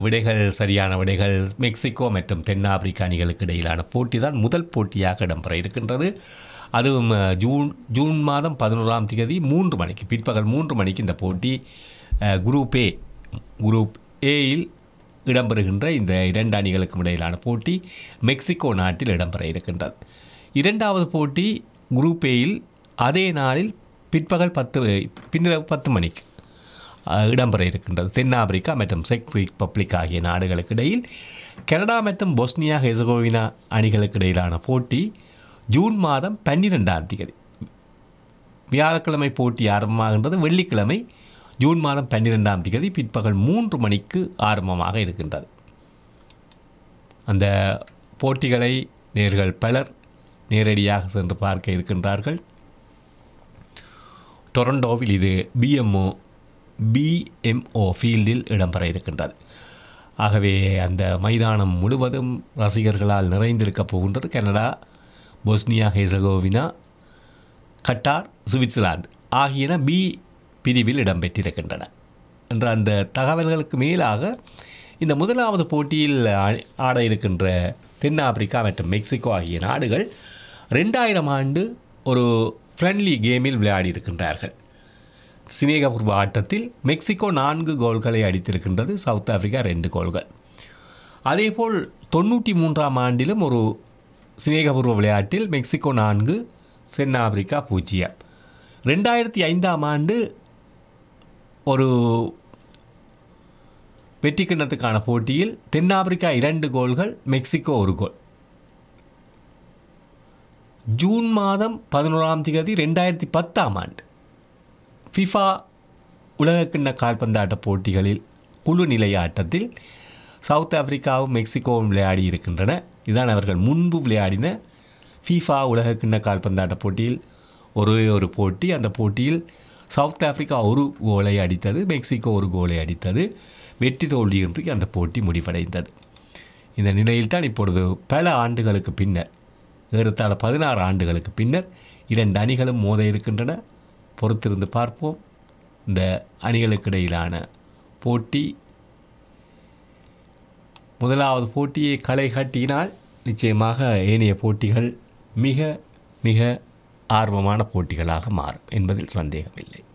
விடைகள் சரியான விடைகள் மெக்சிகோ மற்றும் தென்னாப்பிரிக்க அணிகளுக்கு இடையிலான போட்டி தான் முதல் போட்டியாக இடம்பெற இருக்கின்றது அதுவும் அஹ், ஜூன் ஜூன் மாதம் பதினோராம் தேதி மூன்று மணிக்கு பிற்பகல் மூன்று மணிக்கு இந்த போட்டி அஹ், குரூப் ஏ குரூப் ஏயில் இடம்பெறுகின்ற இந்த இரண்டு அணிகளுக்கும் இடையிலான போட்டி மெக்சிகோ நாட்டில் இடம்பெற இருக்கின்றது இரண்டாவது போட்டி குரூப் ஏயில் அதே நாளில் பிற்பகல் பத்து பின்னர் பத்து மணிக்கு அஹ், இடம்பெற இருக்கின்றது தென்னாப்பிரிக்கா மற்றும் செக் ரிப்பப்ளிக் ஆகிய நாடுகளுக்கு இடையில் கனடா மற்றும் பொஸ்னியா ஹெசகோவினா அணிகளுக்கு இடையிலான போட்டி ஜூன் மாதம் பன்னிரெண்டாம் தேதி வியாழக்கிழமை போட்டி ஆரம்பமாகின்றது வெள்ளிக்கிழமை ஜூன் மாதம் பன்னிரெண்டாம் தேதி பிற்பகல் மூன்று மணிக்கு ஆரம்பமாக இருக்கின்றது அந்த போட்டிகளை நேர்கள் பலர் நேரடியாக சென்று பார்க்க இருக்கின்றார்கள் டொரண்டோவில் இது பிஎம்ஓ பிஎம்ஓ ஃபீல்டில் இடம்பெற இருக்கின்றது ஆகவே அந்த மைதானம் முழுவதும் ரசிகர்களால் நிறைந்திருக்கப் போகின்றது Canada Bosnia Herzegovina Qatar Switzerland ஆகியன பி பிரிவில் இடம்பெற்றிருக்கின்றன என்ற அந்த தகவல்களுக்கு மேலாக இந்த முதலாவது போட்டியில் ஆ- ஆட இருக்கின்ற தென்னாப்பிரிக்கா மற்றும் மெக்சிகோ ஆகிய நாடுகள் ரெண்டாயிரம் ஆண்டு ஒரு ஃப்ரெண்ட்லி கேமில் விளையாடி இருக்கின்றார்கள் சினேகபூர்வ ஆட்டத்தில் மெக்சிகோ நான்கு கோல்களை அடித்திருக்கின்றது சவுத் ஆப்பிரிக்கா ரெண்டு கோல்கள் அதேபோல் தொண்ணூற்றி மூன்றாம் ஆண்டிலும் ஒரு சினேகபூர்வ விளையாட்டில் மெக்சிகோ நான்கு தென்னாப்பிரிக்கா பூஜ்ஜியம் ரெண்டாயிரத்தி ஐந்தாம் ஆண்டு ஒரு வெற்றி கிண்ணத்துக்கான போட்டியில் தென்னாப்பிரிக்கா இரண்டு கோல்கள் மெக்சிகோ ஒரு கோல் ஜூன் மாதம் பதினோராம் தேதி ரெண்டாயிரத்தி பத்தாம் ஆண்டு ஃபிஃபா உலகக்கிண்ண கால்பந்தாட்ட போட்டிகளில் குழு நிலை ஆட்டத்தில் சவுத் ஆப்பிரிக்காவும் மெக்சிகோவும் விளையாடி இருக்கின்றன இதுதான் அவர்கள் முன்பு விளையாடின ஃபீஃபா உலகக்கிண்ண கால்பந்தாட்ட போட்டியில் ஒரே ஒரு போட்டி அந்த போட்டியில் சவுத் ஆப்பிரிக்கா ஒரு கோலை அடித்தது மெக்சிகோ ஒரு கோலை அடித்தது வெற்றி தோல்வியின்றி அந்த போட்டி முடிவடைந்தது இந்த நிலையில்தான் இப்பொழுது பல ஆண்டுகளுக்கு பின்னர் ஏறத்தாழ பதினாறு ஆண்டுகளுக்கு பின்னர் இரண்டு அணிகளும் மோத இருக்கின்றன பொறுத்திருந்து பார்ப்போம் இந்த அணிகளுக்கு இடையிலான போட்டி முதலாவது போட்டியை களை கட்டினால் நிச்சயமாக ஏனைய போட்டிகள் மிக மிக ஆர்வமான போட்டிகளாக மாறும் என்பதில் சந்தேகமில்லை